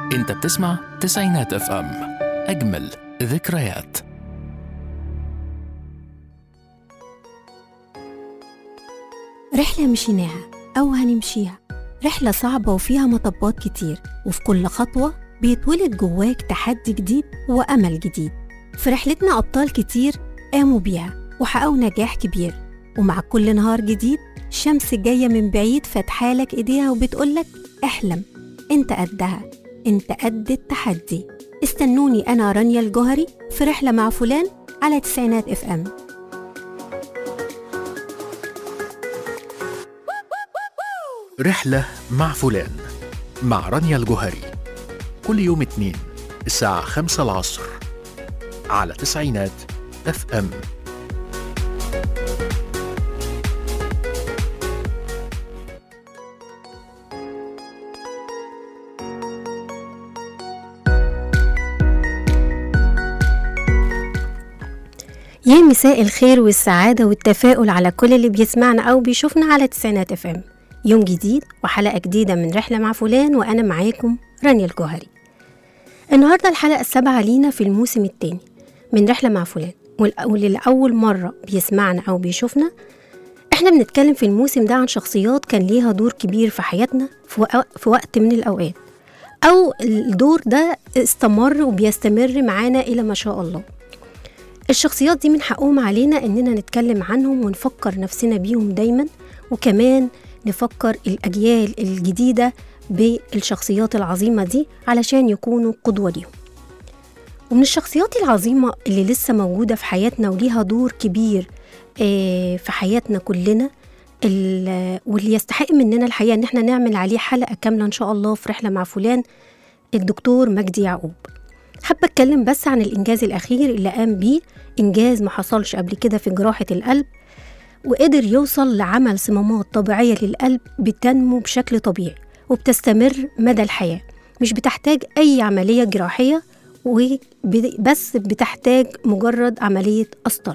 انت بتسمع تسعينات اف ام اجمل ذكريات رحلة مشيناها أو هنمشيها رحلة صعبة وفيها مطبات كتير وفي كل خطوة بيتولد جواك تحدي جديد وأمل جديد في رحلتنا أبطال كتير قاموا بيها وحققوا نجاح كبير ومع كل نهار جديد الشمس جاية من بعيد فاتحالك إيديها وبتقولك احلم انت قدها انت قد التحدي استنوني أنا رانيا الجوهري في رحلة مع فلان على تسعينات اف ام رحلة مع فلان مع رانيا الجوهري كل يوم اثنين الساعة خمسة العصر على تسعينات اف ام يا مساء الخير والسعادة والتفاؤل على كل اللي بيسمعنا أو بيشوفنا على تسعينات اف ام يوم جديد وحلقة جديدة من رحلة مع فلان وأنا معاكم رانيا الجوهري النهاردة الحلقة السابعة لينا في الموسم الثاني من رحلة مع فلان والأ- واللي لأول مرة بيسمعنا أو بيشوفنا احنا بنتكلم في الموسم ده عن شخصيات كان ليها دور كبير في حياتنا في, وق- في وقت من الأوقات أو الدور ده استمر وبيستمر معانا إلى ما شاء الله الشخصيات دي من حقهم علينا إننا نتكلم عنهم ونفكر نفسنا بيهم دايما وكمان نفكر الأجيال الجديدة بالشخصيات العظيمة دي علشان يكونوا قدوة ليهم ومن الشخصيات العظيمة اللي لسه موجودة في حياتنا وليها دور كبير آه، في حياتنا كلنا ال- واللي يستحق مننا الحقيقة إن احنا نعمل عليه حلقة كاملة إن شاء الله في رحلة مع فلان الدكتور مجدي يعقوب حابة أتكلم بس عن الإنجاز الأخير اللي قام بيه إنجاز ما حصلش قبل كده في جراحة القلب وقدر يوصل لعمل صمامات طبيعية للقلب بتنمو بشكل طبيعي وبتستمر مدى الحياة مش بتحتاج أي عملية جراحية وب- بس بتحتاج مجرد عملية قسطرة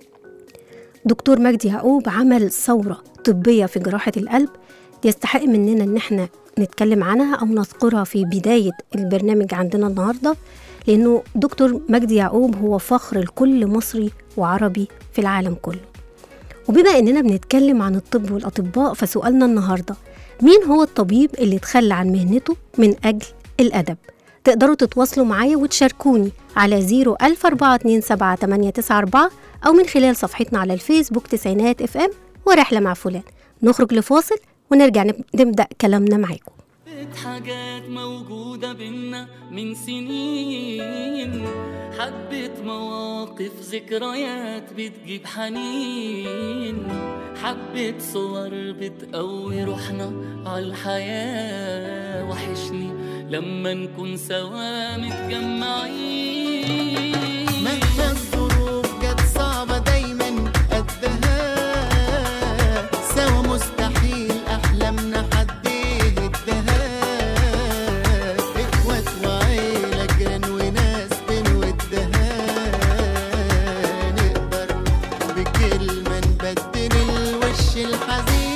دكتور مجدي يعقوب عمل ثورة طبية في جراحة القلب يستحق مننا إن احنا نتكلم عنها أو نذكرها في بداية البرنامج عندنا النهاردة لأنه دكتور مجدي يعقوب هو فخر لكل مصري وعربي في العالم كله وبما اننا بنتكلم عن الطب والاطباء فسؤالنا النهارده مين هو الطبيب اللي تخلى عن مهنته من اجل الادب تقدروا تتواصلوا معايا وتشاركوني على 014278994 او من خلال صفحتنا على الفيسبوك تسعينات اف ام ورحله مع فلان نخرج لفاصل ونرجع نب- نبدا كلامنا معاكم حبيت حاجات موجودة بينا من سنين حبيت مواقف ذكريات بتجيب حنين حبيت صور بتقوي روحنا عالحياة وحشني لما نكون سوا متجمعين مهما الظروف جت صعبة دايما قدها سوا مستحيل أحلامنا حد يهدها إخوات وعيلة جيران وناس بنودها نقدر بكلمة نبدل الوش الحزين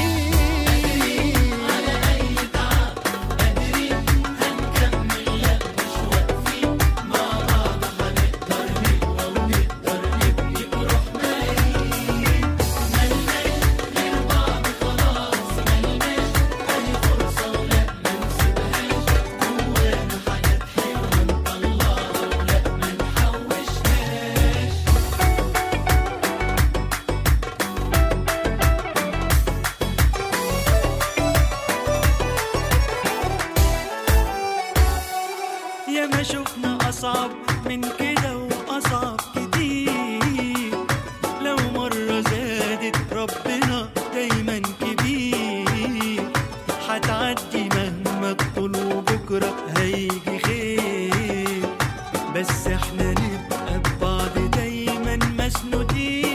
على أي تعب قادرين هنكمل لا مش واقفين مع بعض هنقدر نقوى ونقدر نبني بروحنا ملناش غير بعض خلاص ملناش أي فرصة ولا ما نسيبهاش جوانا حاجات حلوة نطلعها ولا ما نحوشهاش يا ما شفنا أصعب من كده وأصعب كتير لو مرة زادت ربنا دايما كبير هتعدي مهما تطول وبكرة هيجي خير بس احنا نبقى ببعض دايما مسنودين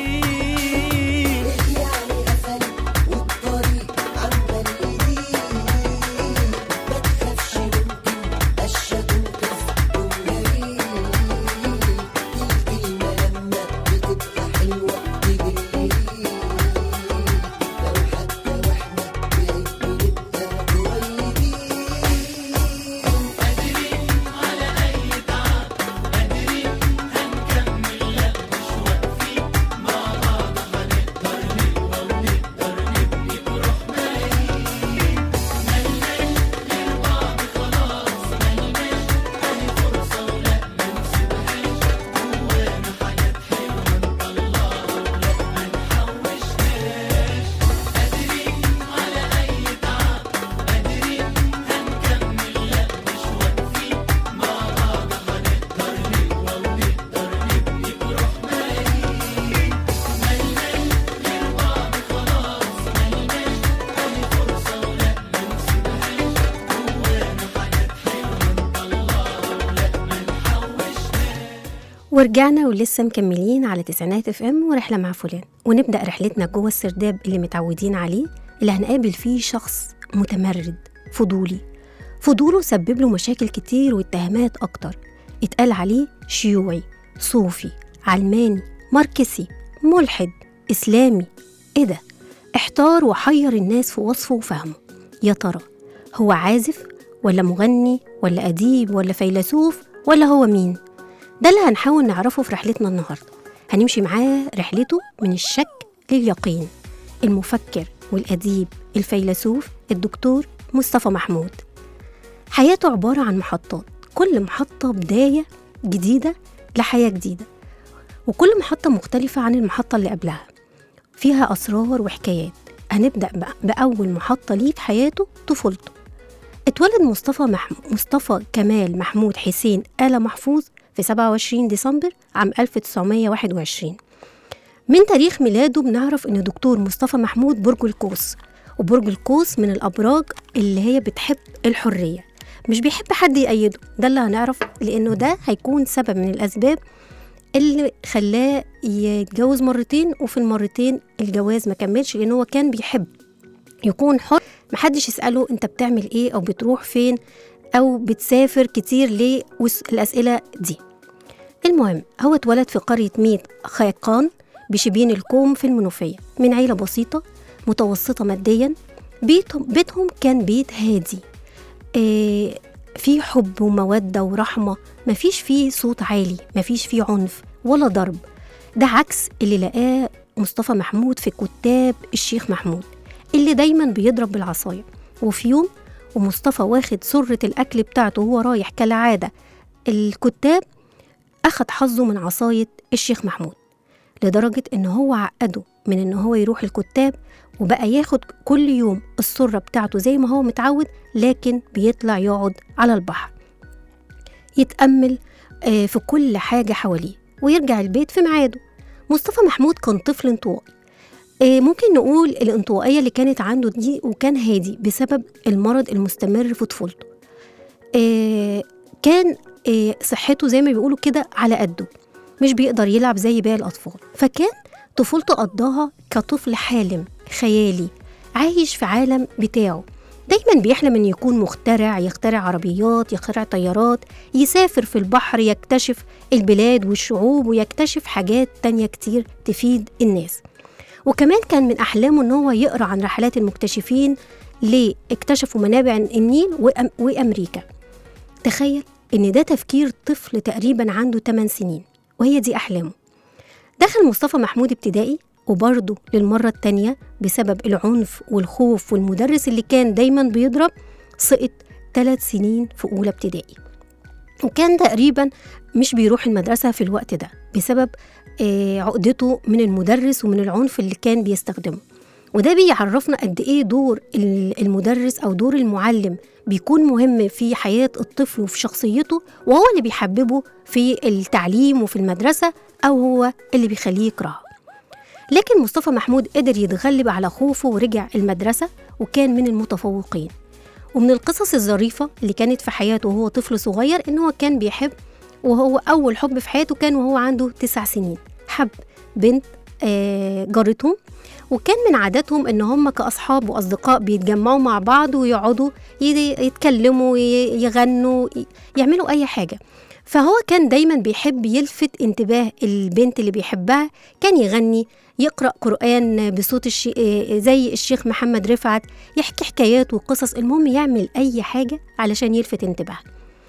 ورجعنا ولسه مكملين على تسعينات اف ام ورحله مع فلان ونبدا رحلتنا جوه السرداب اللي متعودين عليه اللي هنقابل فيه شخص متمرد فضولي فضوله سبب له مشاكل كتير واتهامات اكتر اتقال عليه شيوعي صوفي علماني ماركسي ملحد اسلامي ايه ده احتار وحير الناس في وصفه وفهمه يا ترى هو عازف ولا مغني ولا أديب ولا فيلسوف ولا هو مين ده اللي هنحاول نعرفه في رحلتنا النهاردة هنمشي معاه رحلته من الشك لليقين المفكر والأديب الفيلسوف الدكتور مصطفى محمود حياته عبارة عن محطات كل محطة بداية جديدة لحياة جديدة وكل محطة مختلفة عن المحطة اللي قبلها فيها أسرار وحكايات هنبدأ بقى بأول محطة ليه في حياته طفولته اتولد مصطفى مح... مصطفى كمال محمود حسين آلة محفوظ في 27 ديسمبر عام 1921 من تاريخ ميلاده بنعرف إن دكتور مصطفى محمود برج القوس وبرج القوس من الأبراج اللي هي بتحب الحرية مش بيحب حد يأيده ده اللي هنعرف لأنه ده هيكون سبب من الأسباب اللي خلاه يتجوز مرتين وفي المرتين الجواز ما كملش لأن هو كان بيحب يكون حر محدش يسأله أنت بتعمل إيه أو بتروح فين أو بتسافر كتير ليه والأسئلة دي المهم هو اتولد في قرية ميت خيقان بشبين الكوم في المنوفية من عيلة بسيطة متوسطة ماديا بيتهم, بيتهم كان بيت هادي إيه في حب ومودة ورحمة مفيش فيه صوت عالي مفيش فيه عنف ولا ضرب ده عكس اللي لقاه مصطفى محمود في كتاب الشيخ محمود اللي دايما بيضرب بالعصاية وفي يوم ومصطفى واخد سرة الأكل بتاعته وهو رايح كالعادة الكتاب أخد حظه من عصاية الشيخ محمود لدرجة إن هو عقده من إن هو يروح الكتاب وبقى ياخد كل يوم السرة بتاعته زي ما هو متعود لكن بيطلع يقعد على البحر يتأمل آه، في كل حاجة حواليه ويرجع البيت في ميعاده مصطفى محمود كان طفل انطوائي آه، ممكن نقول الانطوائية اللي كانت عنده دي وكان هادي بسبب المرض المستمر في طفولته آه، كان آه، صحته زي ما بيقولوا كده على قده مش بيقدر يلعب زي باقي الأطفال فكان طفولته قضاها كطفل حالم خيالي عايش في عالم بتاعه دايما بيحلم ان يكون مخترع يخترع عربيات يخترع طيارات يسافر في البحر يكتشف البلاد والشعوب ويكتشف حاجات تانية كتير تفيد الناس وكمان كان من أحلامه إن هو يقرأ عن رحلات المكتشفين اللي اكتشفوا منابع النيل وأم وأمريكا تخيل إن ده تفكير طفل تقريبا عنده 8 سنين وهي دي أحلامه دخل مصطفى محمود ابتدائي وبرضه للمرة التانية بسبب العنف والخوف والمدرس اللي كان دايما بيضرب سقط ثلاث سنين في أولى ابتدائي وكان تقريبا مش بيروح المدرسة في الوقت ده بسبب آه، عقدته من المدرس ومن العنف اللي كان بيستخدمه وده بيعرفنا قد ايه دور ال- المدرس او دور المعلم بيكون مهم في حياة الطفل وفي شخصيته وهو اللي بيحببه في التعليم وفي المدرسة او هو اللي بيخليه يكرهها لكن مصطفى محمود قدر يتغلب على خوفه ورجع المدرسة وكان من المتفوقين ومن القصص الظريفة اللي كانت في حياته وهو طفل صغير إن هو كان بيحب وهو أول حب في حياته كان وهو عنده تسع سنين حب بنت آه، جارتهم وكان من عاداتهم ان هم كاصحاب واصدقاء بيتجمعوا مع بعض ويقعدوا ي- يتكلموا ي- يغنوا ي- يعملوا اي حاجه فهو كان دايما بيحب يلفت انتباه البنت اللي بيحبها كان يغني يقرا قران بصوت الشي... آه، زي الشيخ محمد رفعت يحكي حكايات وقصص المهم يعمل اي حاجه علشان يلفت انتباهها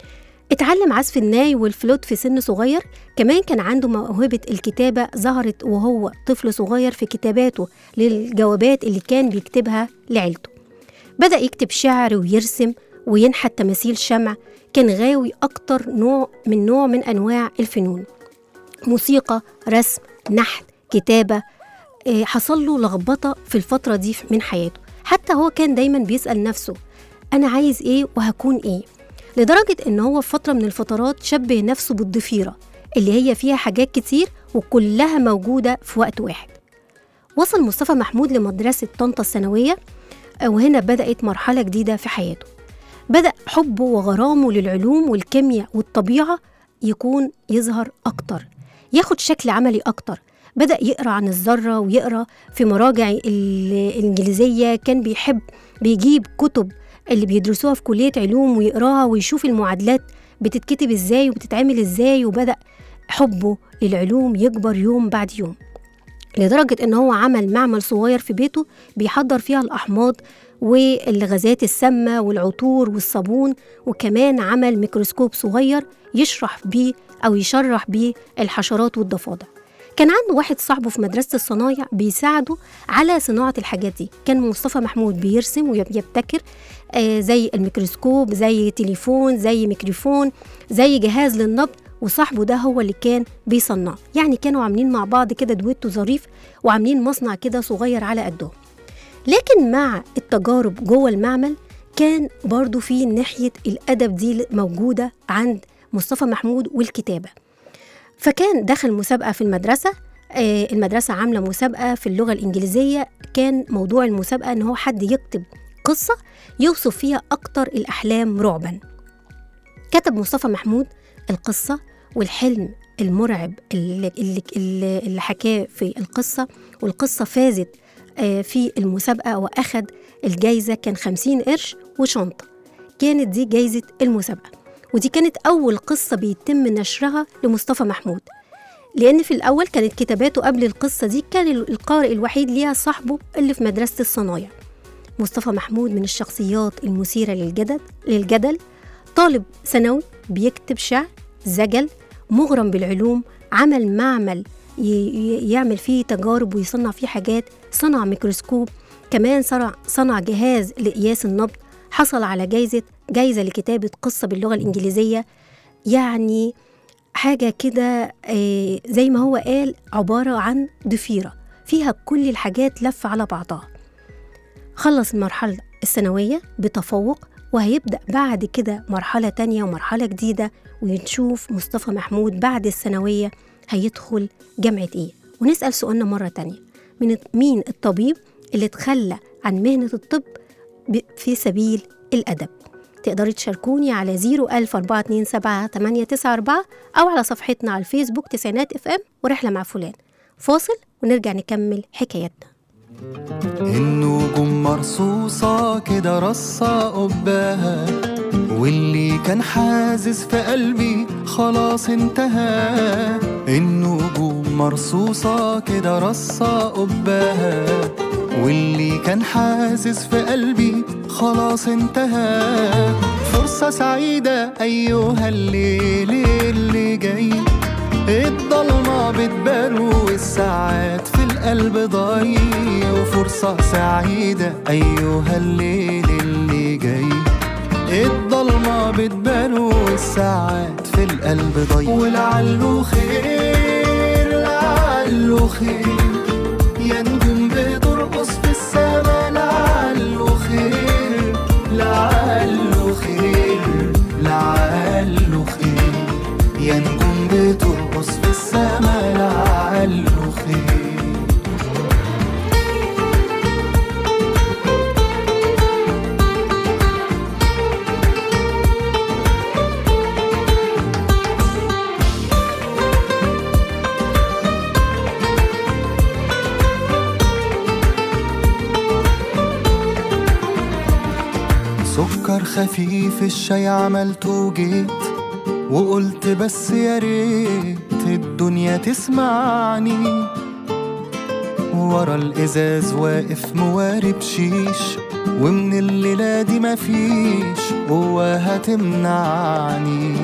اتعلم عزف الناي والفلوت في سن صغير كمان كان عنده موهبة الكتابة ظهرت وهو طفل صغير في كتاباته للجوابات اللي كان بيكتبها لعيلته بدأ يكتب شعر ويرسم وينحت تماثيل شمع كان غاوي أكتر نوع من نوع من أنواع الفنون موسيقى رسم نحت كتابة آه، حصل له لخبطة في الفترة دي من حياته حتى هو كان دايما بيسأل نفسه أنا عايز إيه وهكون إيه لدرجة إن هو في فترة من الفترات شبه نفسه بالضفيرة اللي هي فيها حاجات كتير وكلها موجودة في وقت واحد وصل مصطفى محمود لمدرسة طنطا الثانوية آه، وهنا بدأت مرحلة جديدة في حياته بدأ حبه وغرامه للعلوم والكيمياء والطبيعة يكون يظهر أكتر ياخد شكل عملي أكتر بدأ يقرأ عن الذرة ويقرأ في مراجع ال- الإنجليزية كان بيحب بيجيب كتب اللي بيدرسوها في كلية علوم ويقراها ويشوف المعادلات بتتكتب ازاي وبتتعمل ازاي وبدأ حبه للعلوم يكبر يوم بعد يوم لدرجة إن هو عمل معمل صغير في بيته بيحضر فيها الأحماض والغازات السامة والعطور والصابون وكمان عمل ميكروسكوب صغير يشرح بيه أو يشرح بيه الحشرات والضفادع كان عنده واحد صاحبه في مدرسة الصنايع بيساعده على صناعة الحاجات دي كان مصطفى محمود بيرسم ويبتكر آه زي الميكروسكوب زي تليفون زي ميكروفون زي جهاز للنبض وصاحبه ده هو اللي كان بيصنعه يعني كانوا عاملين مع بعض كده دويتو ظريف وعاملين مصنع كده صغير على قدهم لكن مع التجارب جوه المعمل كان برضو في ناحية الأدب دي موجودة عند مصطفى محمود والكتابة فكان دخل مسابقة في المدرسة آه، المدرسة عاملة مسابقة في اللغة الإنجليزية كان موضوع المسابقة إن هو حد يكتب قصة يوصف فيها أكتر الأحلام رعبا كتب مصطفى محمود القصة والحلم المرعب اللي, اللي, اللي اللي حكاه في القصة والقصة فازت آه، في المسابقة وأخد الجايزة كان خمسين قرش وشنطة كانت دي جايزة المسابقة ودي كانت أول قصة بيتم نشرها لمصطفى محمود لأن في الأول كانت كتاباته قبل القصة دي كان القارئ الوحيد ليها صاحبه اللي في مدرسة الصنايع مصطفى محمود من الشخصيات المثيرة للجدل للجدل طالب ثانوي بيكتب شعر زجل مغرم بالعلوم عمل معمل ي- ي- يعمل فيه تجارب ويصنع فيه حاجات صنع ميكروسكوب كمان صنع, صنع جهاز لقياس النبض حصل على جايزة جايزة لكتابة قصة باللغة الإنجليزية يعني حاجة كده آه، زي ما هو قال عبارة عن ضفيرة فيها كل الحاجات لفة على بعضها خلص المرحلة الثانوية بتفوق وهيبدأ بعد كده مرحلة تانية ومرحلة جديدة ونشوف مصطفى محمود بعد الثانوية هيدخل جامعة إيه ونسأل سؤالنا مرة تانية من مين الطبيب اللي تخلى عن مهنة الطب ب- في سبيل الأدب تقدروا تشاركوني على 01427 أو على صفحتنا على الفيسبوك تسعينات اف ام ورحلة مع فلان فاصل ونرجع نكمل حكايتنا النجوم مرصوصة كده رصة قباها واللي كان حازز في قلبي خلاص انتهى النجوم مرصوصة كده رصة قباها واللي كان حازز في قلبي خلاص انتهى فرصة سعيدة أيها الليل اللي جاي الضلمة بتبان والساعات في القلب ضايع وفرصة سعيدة أيها الليل اللي جاي الضلمة بتبان والساعات في القلب ضايع ولعله خير لعله خير يا نجوم بترقص في السما لعله خير لعله خير لعله خير يا نجوم بترقص في السما لعله خير سكر خفيف الشاي عملته وجيت وقلت بس يا ريت الدنيا تسمعني ورا الازاز واقف موارب شيش ومن الليلة دي مفيش قوة هتمنعني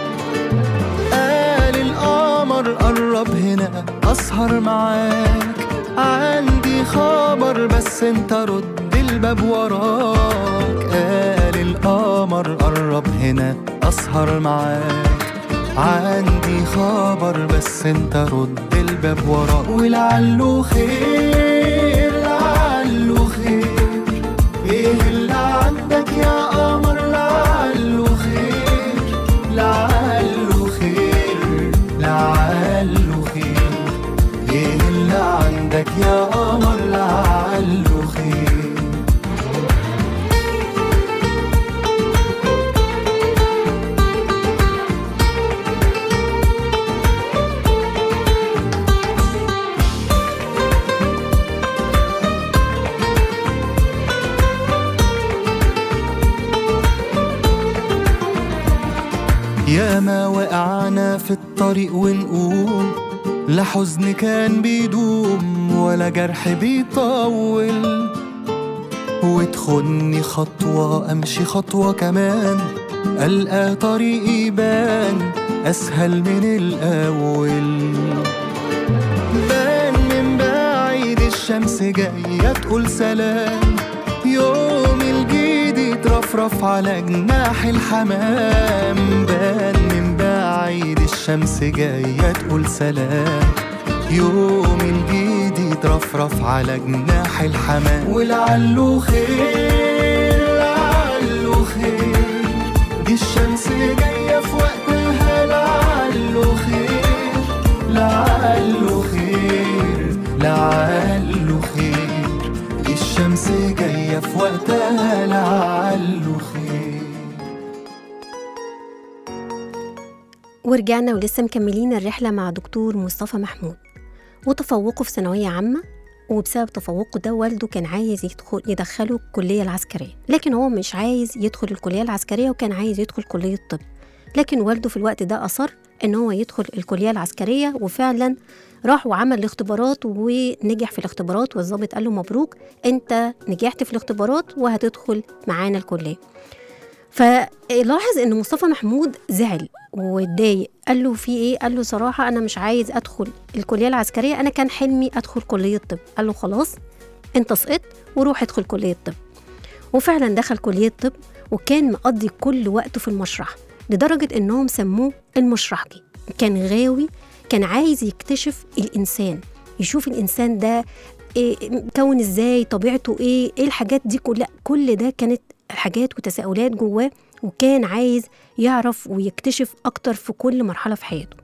قال القمر قرب هنا أسهر معاك عندي خبر بس انت رد الباب وراك قال القمر قرب هنا أسهر معاك عندي خبر بس انت رد الباب وراك ولعله خير لعله خير ايه اللي عندك يا قمر لعله خير لعله خير لعله خير ايه اللي عندك يا قمر لعله خير يا ما وقعنا في الطريق ونقول لا حزن كان بيدوم ولا جرح بيطول وتخني خطوة أمشي خطوة كمان ألقى طريقي يبان أسهل من الأول بان من بعيد الشمس جاية تقول سلام يوم الجديد يترفرف على جناح الحمام بان من بعيد الشمس جاية تقول سلام يوم الجديد يترفرف على جناح الحمام ولعله خير لعله خير دي الشمس جاية في وقتها لعله خير لعله خير لعله خير دي الشمس جاية في وقتها لعله خير ورجعنا ولسه مكملين الرحلة مع دكتور مصطفى محمود وتفوقه في ثانوية عامة وبسبب تفوقه ده والده كان عايز يدخل يدخله الكلية العسكرية لكن هو مش عايز يدخل الكلية العسكرية وكان عايز يدخل كلية طب لكن والده في الوقت ده أصر إن هو يدخل الكلية العسكرية وفعلا راح وعمل الاختبارات ونجح في الاختبارات والضابط قال له مبروك انت نجحت في الاختبارات وهتدخل معانا الكلية فلاحظ ان مصطفى محمود زعل واتضايق قال له في ايه قال له صراحه انا مش عايز ادخل الكليه العسكريه انا كان حلمي ادخل كليه طب قال له خلاص انت سقطت وروح ادخل كليه طب وفعلا دخل كليه طب وكان مقضي كل وقته في المشرح لدرجه انهم سموه المشرحجي كان غاوي كان عايز يكتشف الانسان يشوف الانسان ده إيه كون ازاي طبيعته ايه ايه الحاجات دي كلها كل ده كانت حاجات وتساؤلات جواه وكان عايز يعرف ويكتشف أكتر في كل مرحلة في حياته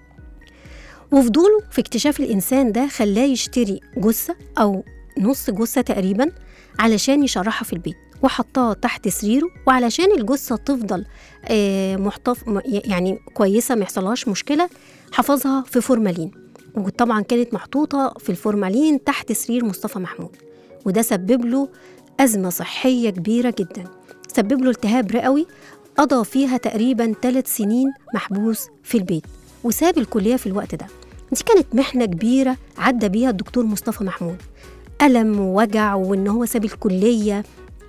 وفضوله في اكتشاف الإنسان ده خلاه يشتري جثة أو نص جثة تقريبا علشان يشرحها في البيت وحطها تحت سريره وعلشان الجثة تفضل آه، محتف م- يعني كويسة ما يحصلهاش مشكلة حفظها في فورمالين وطبعا كانت محطوطة في الفورمالين تحت سرير مصطفى محمود وده سبب له أزمة صحية كبيرة جدا سبب له التهاب رئوي قضى فيها تقريبا ثلاث سنين محبوس في البيت وساب الكلية في الوقت ده دي كانت محنة كبيرة عدى بيها الدكتور مصطفى محمود ألم ووجع وإن هو ساب الكلية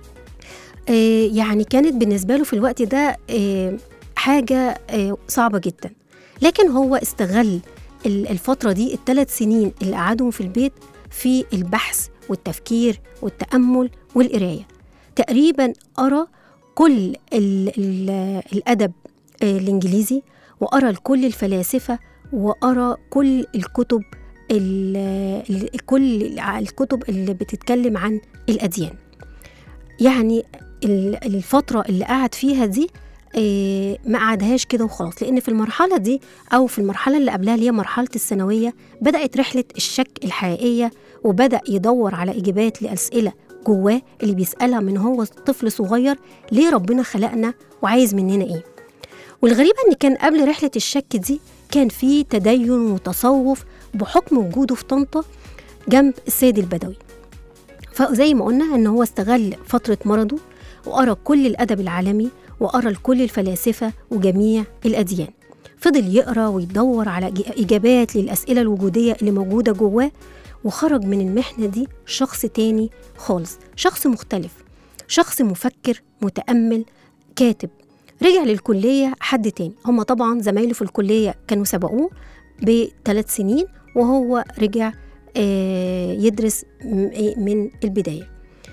آه، يعني كانت بالنسبة له في الوقت ده آه، حاجة آه، صعبة جدا لكن هو استغل ال- الفترة دي الثلاث سنين اللي قعدهم في البيت في البحث والتفكير والتأمل والقراية تقريبا قرا كل ال ال الأدب آه، الإنجليزي وقرا كل الفلاسفة وقرا كل الكتب ال ال كل الكتب اللي بتتكلم عن الأديان يعني ال- الفترة اللي قعد فيها دي آه، ما قعدهاش كده وخلاص لأن في المرحلة دي أو في المرحلة اللي قبلها اللي هي مرحلة الثانوية بدأت رحلة الشك الحقيقية وبدأ يدور على إجابات لأسئلة جواه اللي بيسألها من هو طفل صغير ليه ربنا خلقنا وعايز مننا إيه والغريبة إن كان قبل رحلة الشك دي كان في تدين وتصوف بحكم وجوده في طنطا جنب السيد البدوي فزي ما قلنا ان هو استغل فتره مرضه وقرا كل الادب العالمي وقرا لكل الفلاسفه وجميع الاديان فضل يقرا ويدور على إج- اجابات للاسئله الوجوديه اللي موجوده جواه وخرج من المحنه دي شخص تاني خالص شخص مختلف شخص مفكر متامل كاتب رجع للكليه حد تاني هما طبعا زمايله في الكليه كانوا سبقوه بثلاث سنين وهو رجع آه، يدرس م- إيه من البداية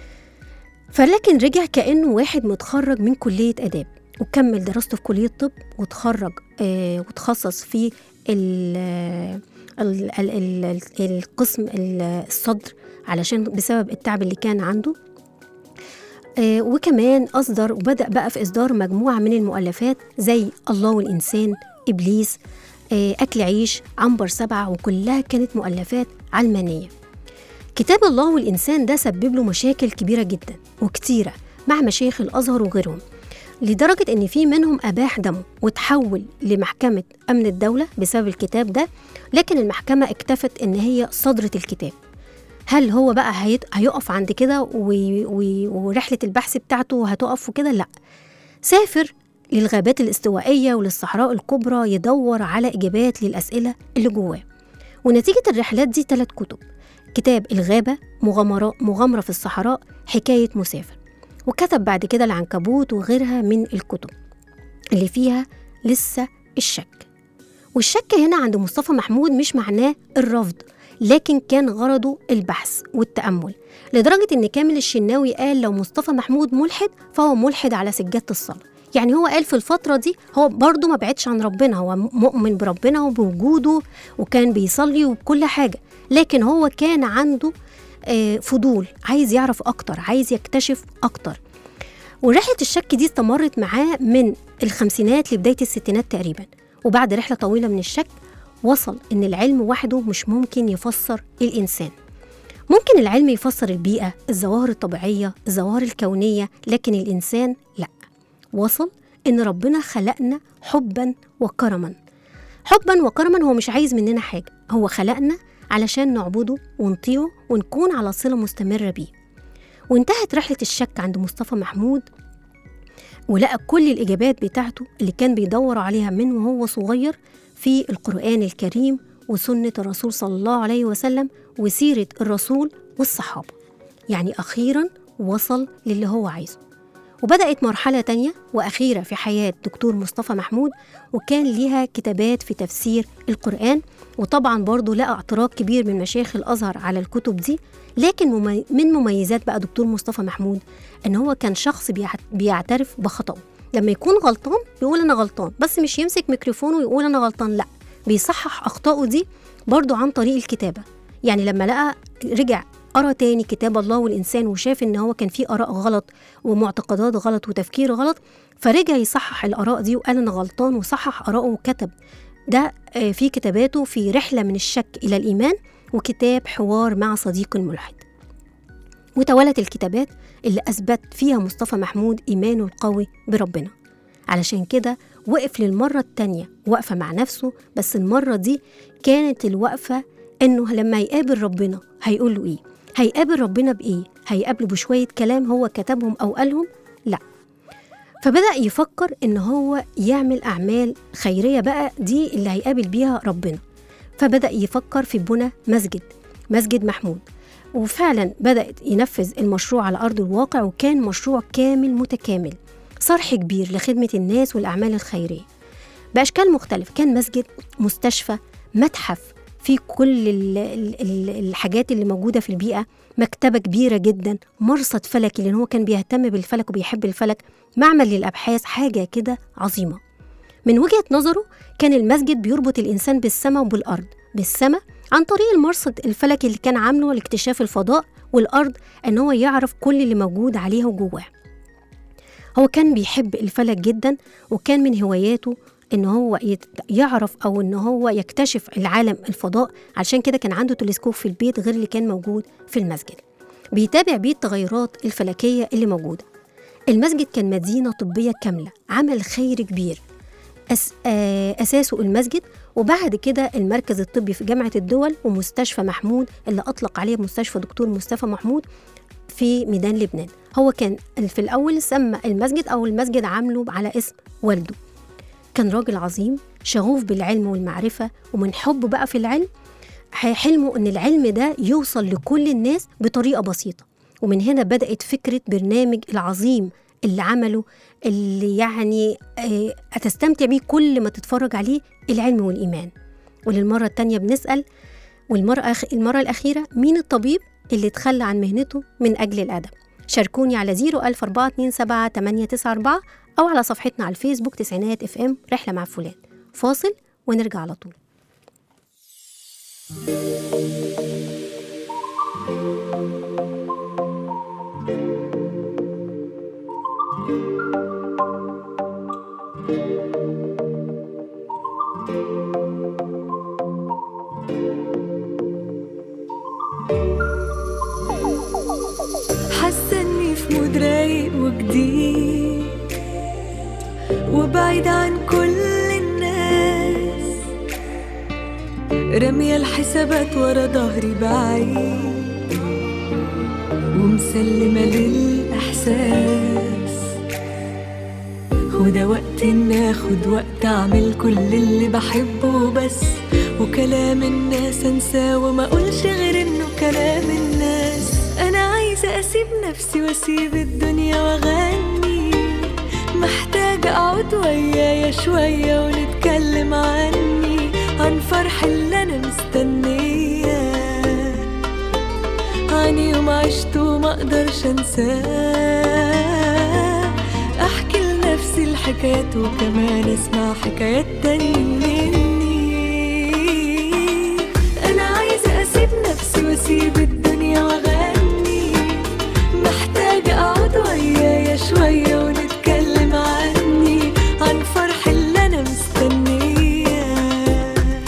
فلكن رجع كأنه واحد متخرج من كلية آداب وكمل دراسته في كلية طب وتخرج آه، وتخصص في ال ال ال ال القسم ال- الصدر علشان بسبب التعب اللي كان عنده آه، وكمان أصدر وبدأ بقى في إصدار مجموعة من المؤلفات زي الله والإنسان إبليس آه، أكل عيش عنبر سبعة وكلها كانت مؤلفات علمانية كتاب الله والإنسان ده سبب له مشاكل كبيرة جدا وكتيرة مع مشايخ الأزهر وغيرهم لدرجة إن في منهم أباح دمه وتحول لمحكمة أمن الدولة بسبب الكتاب ده لكن المحكمة اكتفت إن هي صدرت الكتاب هل هو بقى هيت- هيقف عند كده و- و- ورحلة البحث بتاعته هتقف وكده؟ لأ سافر للغابات الاستوائية وللصحراء الكبرى يدور على إجابات للأسئلة اللي جواه ونتيجة الرحلات دي ثلاث كتب كتاب الغابة مغامرة, مغامرة في الصحراء حكاية مسافر وكتب بعد كده العنكبوت وغيرها من الكتب اللي فيها لسه الشك والشك هنا عند مصطفى محمود مش معناه الرفض لكن كان غرضه البحث والتأمل لدرجة إن كامل الشناوي قال لو مصطفى محمود ملحد فهو ملحد على سجادة الصلاة يعني هو قال في الفترة دي هو برضه ما بعدش عن ربنا هو مؤمن بربنا وبوجوده وكان بيصلي وبكل حاجة لكن هو كان عنده آه، فضول عايز يعرف أكتر عايز يكتشف أكتر ورحلة الشك دي استمرت معاه من الخمسينات لبداية الستينات تقريبا وبعد رحلة طويلة من الشك وصل إن العلم وحده مش ممكن يفسر الإنسان ممكن العلم يفسر البيئة الظواهر الطبيعية الظواهر الكونية لكن الإنسان لأ وصل إن ربنا خلقنا حبا وكرما حبا وكرما هو مش عايز مننا حاجة هو خلقنا علشان نعبده ونطيعه ونكون على صلة مستمرة بيه وانتهت رحلة الشك عند مصطفى محمود ولقى كل الإجابات بتاعته اللي كان بيدور عليها من وهو صغير في القرآن الكريم وسنة الرسول صلى الله عليه وسلم وسيرة الرسول والصحابة يعني أخيرا وصل للي هو عايزه وبدأت مرحلة تانية وأخيرة في حياة دكتور مصطفى محمود وكان ليها كتابات في تفسير القرآن وطبعا برضه لقى اعتراض كبير من مشايخ الأزهر على الكتب دي لكن ممي- من مميزات بقى دكتور مصطفى محمود إن هو كان شخص بيعت- بيعترف بخطأه لما يكون غلطان يقول أنا غلطان بس مش يمسك ميكروفون ويقول أنا غلطان لأ بيصحح أخطائه دي برضه عن طريق الكتابة يعني لما لقى رجع قرا تاني كتاب الله والإنسان وشاف إن هو كان فيه آراء غلط ومعتقدات غلط وتفكير غلط فرجع يصحح الآراء دي وقال أنا غلطان وصحح آراءه وكتب ده آه، في كتاباته في رحلة من الشك إلى الإيمان وكتاب حوار مع صديق الملحد وتوالت الكتابات اللي أثبت فيها مصطفى محمود إيمانه القوي بربنا علشان كده وقف للمرة التانية وقفة مع نفسه بس المرة دي كانت الوقفة إنه لما يقابل ربنا هيقول له إيه هيقابل ربنا بإيه هيقابله بشوية كلام هو كتبهم أو قالهم لا فبدأ يفكر إن هو يعمل أعمال خيرية بقى دي اللي هيقابل بيها ربنا فبدأ يفكر في بنى مسجد مسجد محمود وفعلا بدأ ينفذ المشروع على أرض الواقع وكان مشروع كامل متكامل صرح كبير لخدمة الناس والأعمال الخيرية بأشكال مختلفة كان مسجد مستشفى متحف في كل ال- ال- ال- الحاجات اللي موجودة في البيئة مكتبة كبيرة جدا مرصد فلكي لأن هو كان بيهتم بالفلك وبيحب الفلك معمل للأبحاث حاجة كده عظيمة من وجهة نظره كان المسجد بيربط الإنسان بالسماء وبالأرض بالسماء عن طريق المرصد الفلكي اللي كان عامله لاكتشاف الفضاء والأرض إن هو يعرف كل اللي موجود عليها وجواه هو كان بيحب الفلك جدا وكان من هواياته ان هو يت- يعرف او ان هو يكتشف العالم الفضاء علشان كده كان عنده تلسكوب في البيت غير اللي كان موجود في المسجد بيتابع بيه التغيرات الفلكيه اللي موجوده المسجد كان مدينه طبيه كامله عمل خير كبير أس آه، أساسه المسجد وبعد كده المركز الطبي في جامعة الدول ومستشفى محمود اللي أطلق عليه مستشفى دكتور مصطفى محمود في ميدان لبنان هو كان في الأول سمى المسجد أو المسجد عامله على اسم والده كان راجل عظيم شغوف بالعلم والمعرفة ومن حبه بقى في العلم حلمه إن العلم ده يوصل لكل الناس بطريقة بسيطة ومن هنا بدأت فكرة برنامج العظيم اللي عمله اللي يعني آه، هتستمتع بيه كل ما تتفرج عليه العلم والإيمان وللمرة التانية بنسأل والمرة أخ... المرة الأخيرة مين الطبيب اللي تخلى عن مهنته من أجل الأدب شاركوني على 01427 أو على صفحتنا على الفيسبوك تسعينات اف ام رحلة مع فلان فاصل ونرجع على طول حاسه اني في مود رايق وجديد وبعيد عن كل الناس رامية الحسابات ورا ظهري بعيد ومسلمة للإحساس وده وقت إن آخد وقت أعمل كل اللي بحبه بس وكلام الناس أنساه وما أقولش غير إنه كلام الناس أنا عايزة أسيب نفسي وأسيب الدنيا وأغني محتاجة أقعد ويايا شوية ونتكلم عني عن فرح اللي أنا مستنياه عن يوم عشته وما أقدرش أنساه أحكي لنفسي الحكايات وكمان أسمع حكايات تاني مني أنا عايزة أسيب نفسي وأسيب الدنيا وأغني محتاجة أقعد ويايا شوية ونتكلم عني عن فرح اللي أنا مستنياه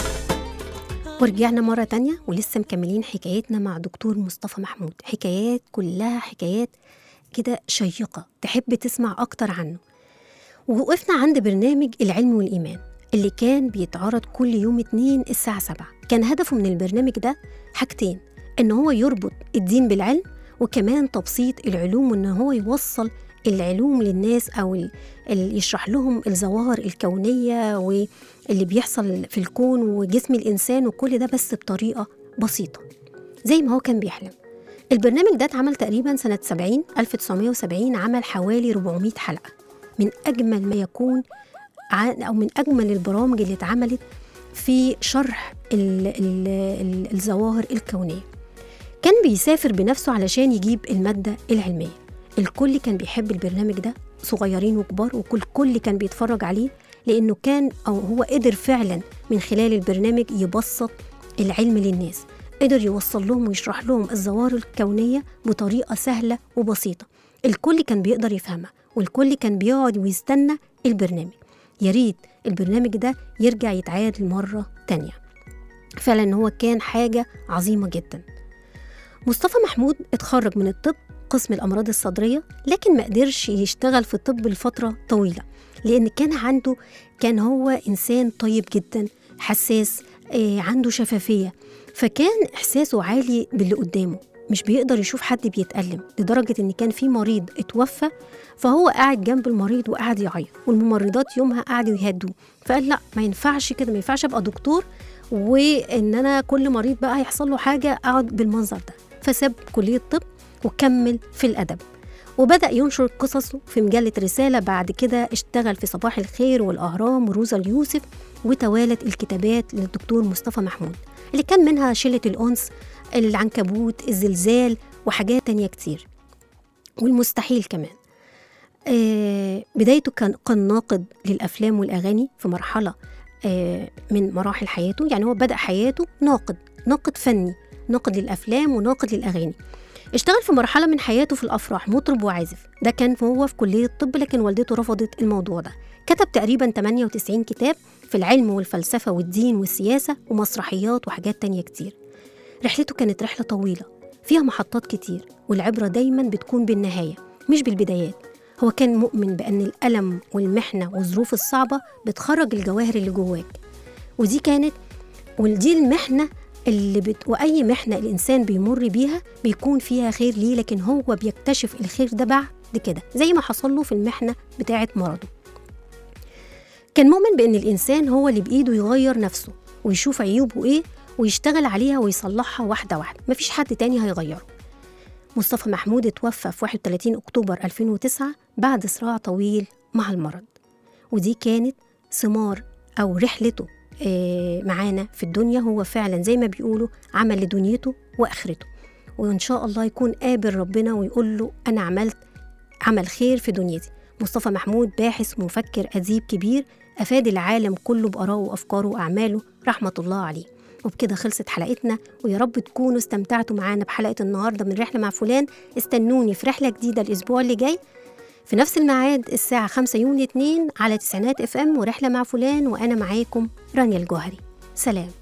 ورجعنا مرة تانية ولسه مكملين حكايتنا مع دكتور مصطفى محمود حكايات كلها حكايات كده شيقة تحب تسمع أكتر عنه ووقفنا عند برنامج العلم والإيمان اللي كان بيتعرض كل يوم اتنين الساعة سبعة كان هدفه من البرنامج ده حاجتين إن هو يربط الدين بالعلم وكمان تبسيط العلوم وإن هو يوصل العلوم للناس أو ال- ال- يشرح لهم الظواهر الكونية واللي بيحصل في الكون وجسم الإنسان وكل ده بس بطريقة بسيطة زي ما هو كان بيحلم البرنامج ده اتعمل تقريبا سنة 70 1970 عمل حوالي 400 حلقة من أجمل ما يكون ع- أو من أجمل البرامج اللي اتعملت في شرح ال ال ال الظواهر الكونية كان بيسافر بنفسه علشان يجيب المادة العلمية الكل كان بيحب البرنامج ده صغيرين وكبار وكل كل كان بيتفرج عليه لأنه كان أو هو قدر فعلا من خلال البرنامج يبسط العلم للناس قدر يوصل لهم ويشرح لهم الظواهر الكونية بطريقة سهلة وبسيطة الكل كان بيقدر يفهمها والكل كان بيقعد ويستنى البرنامج يا ريت البرنامج ده يرجع يتعاد مرة تانية فعلا هو كان حاجة عظيمة جدا مصطفى محمود اتخرج من الطب قسم الأمراض الصدرية لكن ما قدرش يشتغل في الطب لفترة طويلة لأن كان عنده كان هو إنسان طيب جدا حساس آه، عنده شفافية فكان إحساسه عالي باللي قدامه مش بيقدر يشوف حد بيتألم لدرجة إن كان في مريض اتوفى فهو قاعد جنب المريض وقاعد يعيط والممرضات يومها قعدوا يهدوا فقال لا ما ينفعش كده ما ينفعش ابقى دكتور وان انا كل مريض بقى هيحصل له حاجه اقعد بالمنظر ده فساب كليه الطب وكمل في الادب وبدأ ينشر قصصه في مجلة رسالة بعد كده اشتغل في صباح الخير والأهرام وروزا اليوسف وتوالت الكتابات للدكتور مصطفى محمود اللي كان منها شلة الأنس العنكبوت الزلزال وحاجات تانية كتير والمستحيل كمان آه بدايته كان كان ناقد للأفلام والأغاني في مرحلة آه من مراحل حياته يعني هو بدأ حياته ناقد ناقد فني ناقد للأفلام وناقد للأغاني اشتغل في مرحلة من حياته في الأفراح مطرب وعازف ده كان هو في كلية الطب لكن والدته رفضت الموضوع ده كتب تقريبا 98 كتاب في العلم والفلسفة والدين والسياسة ومسرحيات وحاجات تانية كتير رحلته كانت رحلة طويلة فيها محطات كتير والعبرة دايما بتكون بالنهاية مش بالبدايات هو كان مؤمن بأن الألم والمحنة والظروف الصعبة بتخرج الجواهر اللي جواك ودي كانت ودي المحنة اللي بت... وأي محنة الإنسان بيمر بيها بيكون فيها خير ليه لكن هو بيكتشف الخير ده بعد كده زي ما حصل له في المحنة بتاعة مرضه كان مؤمن بأن الإنسان هو اللي بإيده يغير نفسه ويشوف عيوبه إيه ويشتغل عليها ويصلحها واحدة واحدة مفيش حد تاني هيغيره مصطفى محمود اتوفى في 31 أكتوبر 2009 بعد صراع طويل مع المرض ودي كانت ثمار أو رحلته آه، معانا في الدنيا هو فعلا زي ما بيقولوا عمل لدنيته وآخرته وإن شاء الله يكون قابل ربنا ويقول له أنا عملت عمل خير في دنيتي مصطفى محمود باحث مفكر أديب كبير أفاد العالم كله بآرائه وأفكاره وأعماله رحمة الله عليه وبكده خلصت حلقتنا ويا رب تكونوا استمتعتوا معانا بحلقة النهاردة من رحلة مع فلان استنوني في رحلة جديدة الأسبوع اللي جاي في نفس الميعاد الساعة 5 يونيو 2 على تسعينات اف ام ورحلة مع فلان وأنا معاكم رانيا الجوهري سلام